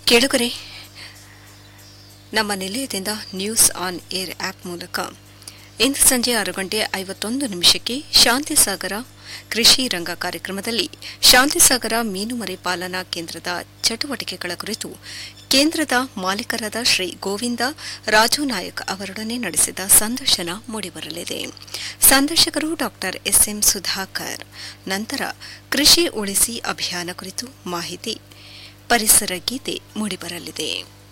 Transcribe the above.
ಕೇಳುಗರೆ ನಮ್ಮ ನಿಲಯದಿಂದ ನ್ಯೂಸ್ ಆನ್ ಏರ್ ಆಪ್ ಮೂಲಕ ಇಂದು ಸಂಜೆ ಆರು ಗಂಟೆ ಐವತ್ತೊಂದು ನಿಮಿಷಕ್ಕೆ ಶಾಂತಿಸಾಗರ ಕೃಷಿ ರಂಗ ಕಾರ್ಯಕ್ರಮದಲ್ಲಿ ಶಾಂತಿಸಾಗರ ಮೀನುಮರಿ ಪಾಲನಾ ಕೇಂದ್ರದ ಚಟುವಟಿಕೆಗಳ ಕುರಿತು ಕೇಂದ್ರದ ಮಾಲೀಕರಾದ ಶ್ರೀ ಗೋವಿಂದ ರಾಜು ನಾಯಕ್ ಅವರೊಡನೆ ನಡೆಸಿದ ಸಂದರ್ಶನ ಮೂಡಿಬರಲಿದೆ ಸಂದರ್ಶಕರು ಡಾ ಎಸ್ಎಂ ಸುಧಾಕರ್ ನಂತರ ಕೃಷಿ ಉಳಿಸಿ ಅಭಿಯಾನ ಕುರಿತು ಮಾಹಿತಿ ಪರಿಸರ ಗೀತೆ ಮೂಡಿಬರಲಿದೆ